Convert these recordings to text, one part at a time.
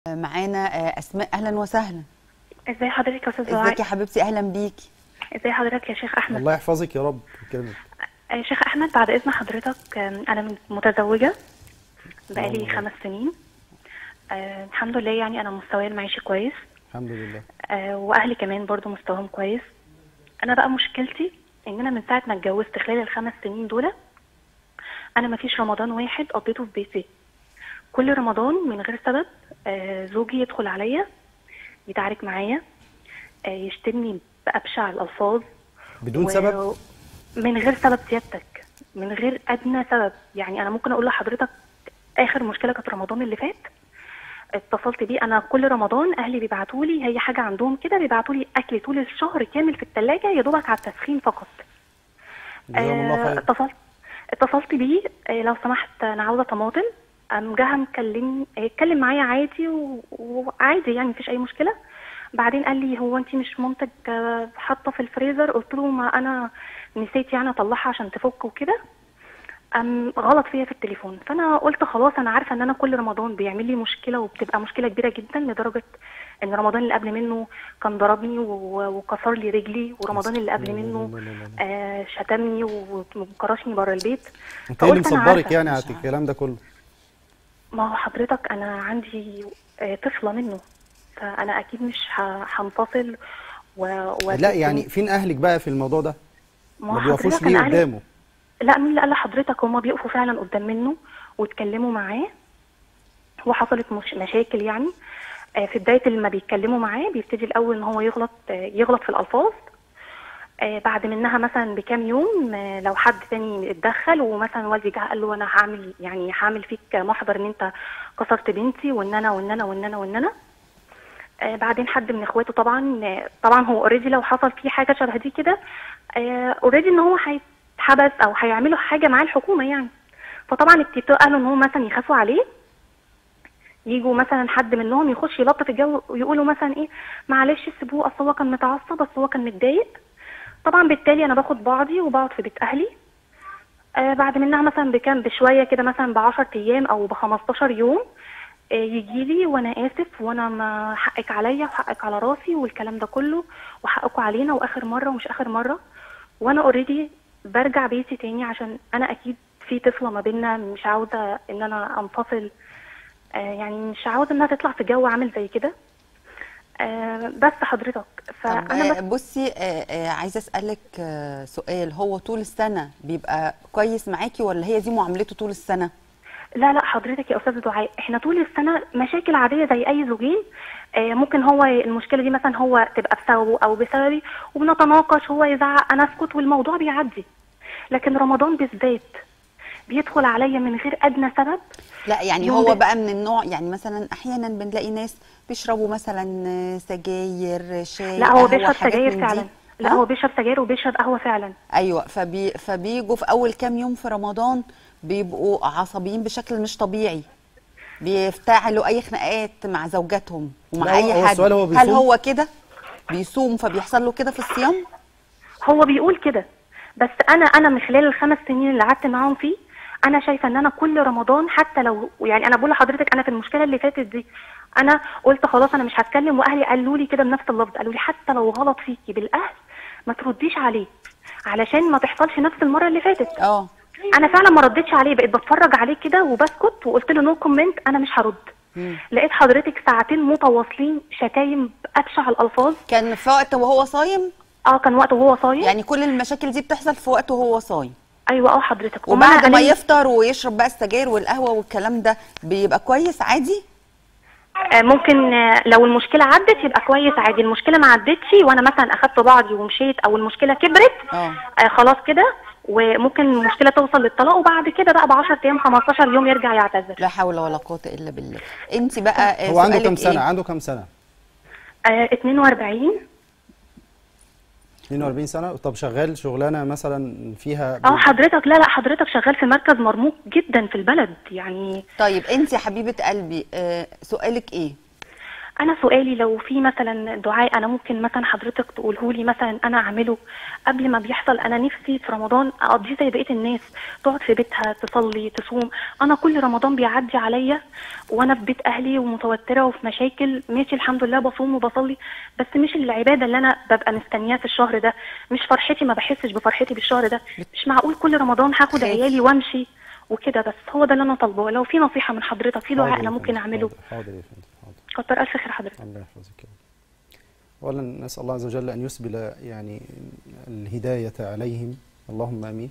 معانا آه، اسماء اهلا وسهلا ازي حضرتك يا استاذ ازيك دعاء يا حبيبتي اهلا بيكي ازي حضرتك يا شيخ احمد الله يحفظك يا رب يكرمك آه، شيخ احمد بعد اذن حضرتك آم، انا من- متزوجه بقالي الله. خمس سنين آه، الحمد لله يعني انا مستواي المعيشي كويس الحمد لله آه، واهلي كمان برضو مستواهم كويس انا بقى مشكلتي ان انا من ساعه ما اتجوزت خلال الخمس سنين دول انا ما فيش رمضان واحد قضيته في بيتي كل رمضان من غير سبب آه، زوجي يدخل عليا يتعارك معايا آه، يشتمني بأبشع الألفاظ بدون و- سبب من غير سبب سيادتك من غير ادنى سبب يعني انا ممكن اقول لحضرتك اخر مشكله كانت رمضان اللي فات اتصلت بيه انا كل رمضان اهلي بيبعتوا لي هي حاجه عندهم كده بيبعتوا لي اكل طول الشهر كامل في الثلاجه يا دوبك على التسخين فقط جزاهم الله آه، خير اتصلت اتصلت بيه آه، لو سمحت انا عاوزه طماطم قام جه مكلم آه، اتكلم معايا عادي و- وعادي يعني مفيش اي مشكله بعدين قال لي هو انت مش مامتك آه، حاطه في الفريزر قلت له ما انا نسيت يعني اطلعها عشان تفك وكده قام غلط فيا في التليفون فانا قلت خلاص انا عارفه ان انا كل رمضان بيعمل لي مشكله وبتبقى مشكله كبيره جدا لدرجه ان رمضان اللي قبل منه كان ضربني و- وكسر لي رجلي ورمضان اللي قبل لا، لا، منه لا، لا، لا. آه شتمني و- وكرشني بره البيت انت ايه اللي فقلت أنا مصبرك عارفة. يعني على الكلام ده كله ما هو حضرتك انا عندي آه، طفله منه فانا اكيد مش ه- هنفصل و... و... لا يعني فين اهلك بقى في الموضوع ده ما ما هو بيقفوش حضرتك ليه أنا أهلي- قدامه لا مين اللي قال لحضرتك هما بيقفوا فعلا قدام منه واتكلموا معاه وحصلت مش مشاكل يعني آه، في بداية لما بيتكلموا معاه بيبتدي الأول إن هو يغلط آه، يغلط في الألفاظ آه، بعد منها مثلا بكام يوم آه، لو حد تاني اتدخل ومثلا والدي جه قال له أنا هعمل يعني هعمل فيك محضر إن أنت كسرت بنتي وإن أنا وإن أنا وإن أنا وإن أنا آه، بعدين حد من اخواته طبعا آه، طبعا هو اوريدي لو حصل فيه حاجه شبه دي كده اوريدي ان هو هيتحبس او هيعملوا حاجه مع الحكومه يعني فطبعا ابتدوا قالوا ان هو مثلا يخافوا عليه يجوا مثلا حد منهم يخش يلطف الجو ويقولوا مثلا ايه معلش سيبوه اصل هو كان متعصب بس هو كان متضايق طبعا بالتالي انا باخد بعضي وبقعد في بيت اهلي آه بعد منها مثلا بكام بشويه كده مثلا ب 10 ايام او ب 15 يوم آه يجي لي وانا اسف وانا ما حقك عليا وحقك على راسي والكلام ده كله وحقكوا علينا واخر مره ومش اخر مره وانا اوريدي برجع بيتي تاني عشان انا اكيد في طفله ما بيننا مش عاوزه ان انا انفصل آه يعني مش عاوزه انها تطلع في جو عامل زي كده آه بس حضرتك طب فانا بس آه، بصي آه، آه، عايزه اسالك آه، سؤال هو طول السنه بيبقى كويس معاكي ولا هي دي معاملته طول السنه لا لا حضرتك يا استاذ دعاء احنا طول السنه مشاكل عاديه زي اي زوجين آه ممكن هو المشكله دي مثلا هو تبقى بسببه او بسببي وبنتناقش هو يزعق انا اسكت والموضوع بيعدي لكن رمضان بالذات بيدخل عليا من غير ادنى سبب لا يعني يوم هو ده- بقى من النوع يعني مثلا احيانا بنلاقي ناس بيشربوا مثلا آه، سجاير شاي لا هو قهوة، بيشرب حاجات سجاير من دي. فعلا لا ها؟ هو بيشرب سجاير وبيشرب قهوه فعلا ايوه فبي فبيجوا في اول كام يوم في رمضان بيبقوا عصبيين بشكل مش طبيعي بيفتعلوا اي خناقات مع زوجاتهم ومع لا، اي هو حد السؤال هو هل بيصوم؟ هو كده بيصوم فبيحصل له كده في الصيام هو بيقول كده بس انا انا من خلال الخمس سنين اللي قعدت معاهم فيه انا شايفه ان انا كل رمضان حتى لو يعني انا بقول لحضرتك انا في المشكله اللي فاتت دي انا قلت خلاص انا مش هتكلم واهلي قالوا لي كده بنفس اللفظ قالوا لي حتى لو غلط فيكي بالاهل ما ترديش عليه علشان ما تحصلش نفس المره اللي فاتت اه انا فعلا ما ردتش عليه بقيت بتفرج عليه كده وبسكت وقلت له نو كومنت انا مش هرد مم. لقيت حضرتك ساعتين متواصلين شتايم بابشع الالفاظ كان في وقت وهو صايم اه كان وقت وهو صايم يعني كل المشاكل دي بتحصل في وقت وهو صايم ايوه اه حضرتك وبعد وماما ما قالت- يفطر ويشرب بقى السجاير والقهوه والكلام ده بيبقى كويس عادي آه، ممكن آه، لو المشكله عدت يبقى كويس عادي المشكله ما عدتش وانا مثلا اخدت بعضي ومشيت او المشكله كبرت اه آه خلاص كده وممكن المشكله توصل للطلاق وبعد كده بقى ب 10 ايام 15 يوم يرجع يعتذر لا حول ولا قوه الا بالله انت بقى آه، هو عنده سؤالك كام سنه إيه؟ عنده كام سنه آه 42 42 سنه طب شغال شغلانه مثلا فيها اه حضرتك لا لا حضرتك شغال في مركز مرموق جدا في البلد يعني طيب انت يا حبيبه قلبي آه، سؤالك ايه انا سؤالي لو في مثلا دعاء انا ممكن مثلا حضرتك تقوله لي مثلا انا اعمله قبل ما بيحصل انا نفسي في رمضان اقضيه زي بقيه الناس تقعد في بيتها تصلي تصوم انا كل رمضان بيعدي عليا وانا في بيت اهلي ومتوتره وفي مشاكل ماشي الحمد لله بصوم وبصلي بس مش العباده اللي انا ببقى مستنياها في الشهر ده مش فرحتي ما بحسش بفرحتي بالشهر ده مش معقول كل رمضان هاخد خايف. عيالي وامشي وكده بس هو ده اللي انا طالباه لو في نصيحه من حضرتك في حاضر دعاء يا انا فندم، ممكن اعمله حاضر حاضر يا فندم حاضر كتر الف خير حضرتك الله يحفظك يا رب. اولا نسال الله عز وجل ان يسبل يعني الهدايه عليهم اللهم امين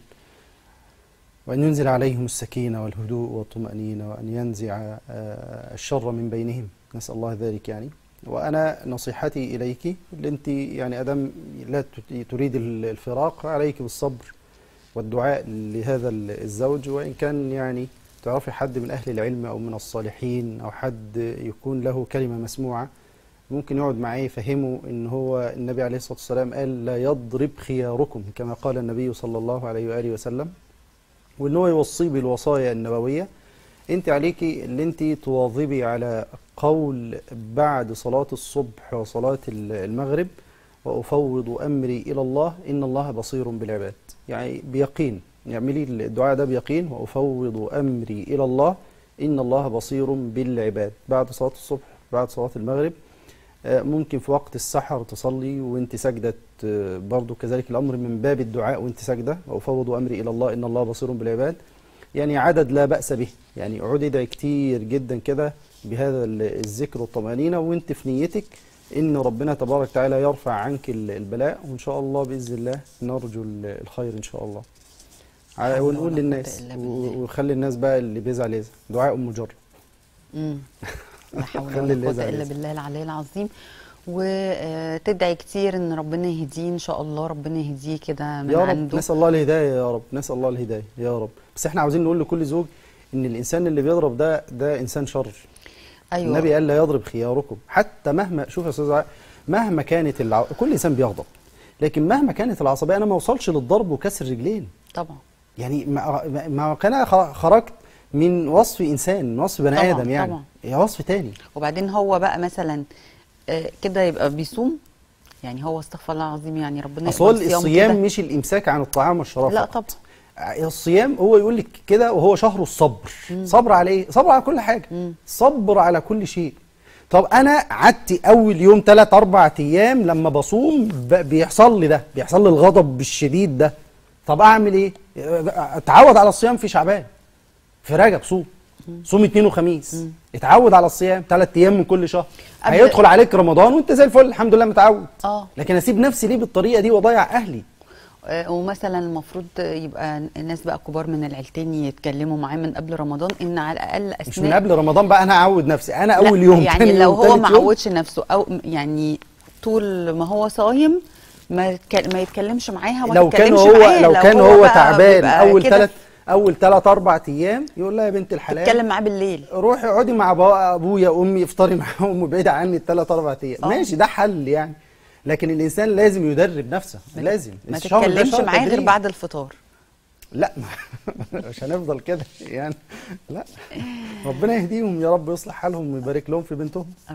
وان ينزل عليهم السكينه والهدوء والطمانينه وان ينزع آه، الشر من بينهم نسال الله ذلك يعني وانا نصيحتي اليك اللي انت يعني ادم لا ت- تريد الفراق عليك بالصبر والدعاء لهذا الزوج وان كان يعني تعرفي حد من اهل العلم او من الصالحين او حد يكون له كلمه مسموعه ممكن يقعد معاه يفهمه ان هو النبي عليه الصلاه والسلام قال لا يضرب خياركم كما قال النبي صلى الله عليه واله وسلم وان هو يوصيه بالوصايا النبويه انت عليكي اللي انت تواظبي على قول بعد صلاه الصبح وصلاه المغرب وافوض امري الى الله ان الله بصير بالعباد يعني بيقين اعملي الدعاء ده بيقين وافوض امري الى الله ان الله بصير بالعباد بعد صلاه الصبح بعد صلاه المغرب آه، ممكن في وقت السحر تصلي وانت ساجده آه، برضو كذلك الامر من باب الدعاء وانت ساجده وافوض امري الى الله ان الله بصير بالعباد يعني عدد لا باس به يعني عدد كتير جدا كده بهذا ال- الذكر والطمانينه وانت في نيتك ان ربنا تبارك وتعالى يرفع عنك ال- البلاء وان شاء الله باذن الله نرجو ال- الخير ان شاء الله ع- حول ونقول ولا قوة للناس إلا و- بالله. وخلي الناس بقى اللي بيزعل يزعل دعاء مجرد مم. لا حول خلي ولا اللي قوة يزعل إلا يزعل. بالله العلي العظيم وتدعي كتير ان ربنا يهديه ان شاء الله ربنا يهديه كده من يا رب عنده نسال الله الهدايه يا رب نسال الله الهدايه يا رب بس احنا عاوزين نقول لكل زوج ان الانسان اللي بيضرب ده ده انسان شر ايوه النبي قال لا يضرب خياركم حتى مهما شوف يا استاذ علاء، مهما كانت الع... كل انسان بيغضب لكن مهما كانت العصبيه انا ما اوصلش للضرب وكسر رجلين طبعا يعني ما ما- ما كان خ- خرجت من وصف انسان من وصف بني طبعاً، ادم يعني طبعاً. هي وصف تاني وبعدين هو بقى مثلا آه، كده يبقى بيصوم يعني هو استغفر الله العظيم يعني ربنا اصل هو يقبل صيامه الصيام كده. مش الامساك عن الطعام والشراب لا فقط. طبعا الصيام هو يقول لك كده وهو شهر الصبر صبر على ايه صبر على كل حاجه مم. صبر على كل شيء طب انا قعدت اول يوم 3 4 ايام لما بصوم ب- بيحصل لي ده بيحصل لي الغضب الشديد ده طب اعمل ايه اتعود على الصيام في شعبان في رجب صوم صوم اثنين وخميس اتعود على الصيام ثلاث ايام من كل شهر قبل- هيدخل عليك رمضان وانت زي الفل الحمد لله متعود اه لكن اسيب نفسي ليه بالطريقه دي واضيع اهلي آه، ومثلا المفروض يبقى الناس بقى كبار من العيلتين يتكلموا معاه من قبل رمضان ان على الاقل اثناء مش من قبل رمضان بقى انا اعود نفسي انا لا، اول يوم يعني تاني لو يوم هو تالت ما يوم عودش نفسه او يعني طول ما هو صايم ما يتك- ما يتكلمش معاها وما لو كان تتكلمش هو معاه لو كان هو بقى تعبان بيبقى اول كده ثلاث اول ثلاث اربع ايام يقول لها يا بنت الحلال تتكلم معاه بالليل روحي اقعدي مع بابا ابويا امي افطري معاهم بعيده عني الثلاث اربع ايام آه. ماشي ده حل يعني لكن الانسان لازم يدرب نفسه لازم ما الشهر ده تتكلمش شهر معاه غير تدريب. بعد الفطار لا مش هنفضل كده يعني لا ربنا يهديهم يا رب يصلح حالهم ويبارك لهم في بنتهم